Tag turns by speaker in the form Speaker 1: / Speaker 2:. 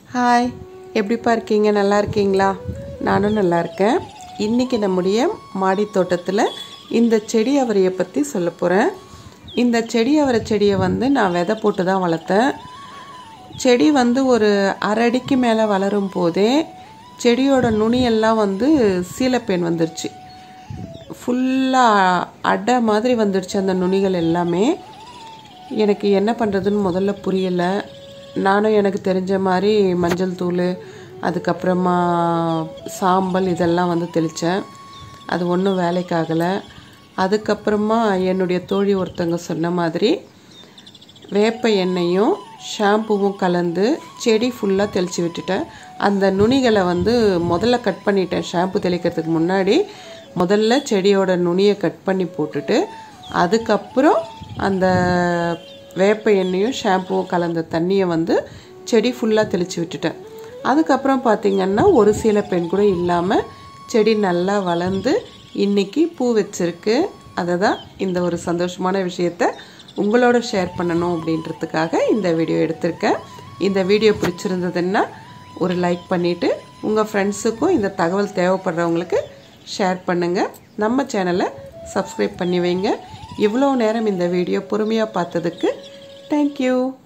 Speaker 1: hi எப்படிப்பா இருக்கீங்க நல்லா இருக்கீங்களா நானும் நல்லா இருக்கேன் இன்றைக்கி நம்முடைய மாடி தோட்டத்தில் இந்த செடி அவரையை பற்றி சொல்ல போகிறேன் இந்த செடி அவரை செடியை வந்து நான் விதை போட்டு தான் வளர்த்தேன் செடி வந்து ஒரு அரை அடிக்கு மேலே வளரும் போதே செடியோட நுனியெல்லாம் வந்து சீலப்பேன் வந்துருச்சு ஃபுல்லாக அடை மாதிரி வந்துடுச்சு அந்த நுனிகள் எல்லாமே எனக்கு என்ன பண்ணுறதுன்னு முதல்ல புரியலை நானும் எனக்கு தெரிஞ்ச மாதிரி மஞ்சள் தூள் அதுக்கப்புறமா சாம்பல் இதெல்லாம் வந்து தெளித்தேன் அது ஒன்றும் வேலைக்காகலை அதுக்கப்புறமா என்னுடைய தோழி ஒருத்தவங்க சொன்ன மாதிரி வேப்ப எண்ணெயும் ஷாம்புவும் கலந்து செடி ஃபுல்லாக தெளித்து விட்டுட்டேன் அந்த நுனிகளை வந்து முதல்ல கட் பண்ணிட்டேன் ஷாம்பு தெளிக்கிறதுக்கு முன்னாடி முதல்ல செடியோட நுனியை கட் பண்ணி போட்டுட்டு அதுக்கப்புறம் அந்த வேப்ப எண்ணெயும் ஷாம்புவும் கலந்த தண்ணியை வந்து செடி ஃபுல்லாக தெளித்து விட்டுட்டேன் அதுக்கப்புறம் பார்த்திங்கன்னா ஒரு சில பெண் கூட இல்லாமல் செடி நல்லா வளர்ந்து இன்னைக்கு பூ வச்சிருக்கு அதை தான் இந்த ஒரு சந்தோஷமான விஷயத்த உங்களோட ஷேர் பண்ணணும் அப்படின்றதுக்காக இந்த வீடியோ எடுத்திருக்கேன் இந்த வீடியோ பிடிச்சிருந்ததுன்னா ஒரு லைக் பண்ணிவிட்டு உங்கள் ஃப்ரெண்ட்ஸுக்கும் இந்த தகவல் தேவைப்படுறவங்களுக்கு ஷேர் பண்ணுங்கள் நம்ம சேனலை சப்ஸ்கிரைப் பண்ணி வைங்க இவ்வளோ நேரம் இந்த வீடியோ பொறுமையாக பார்த்ததுக்கு தேங்க்யூ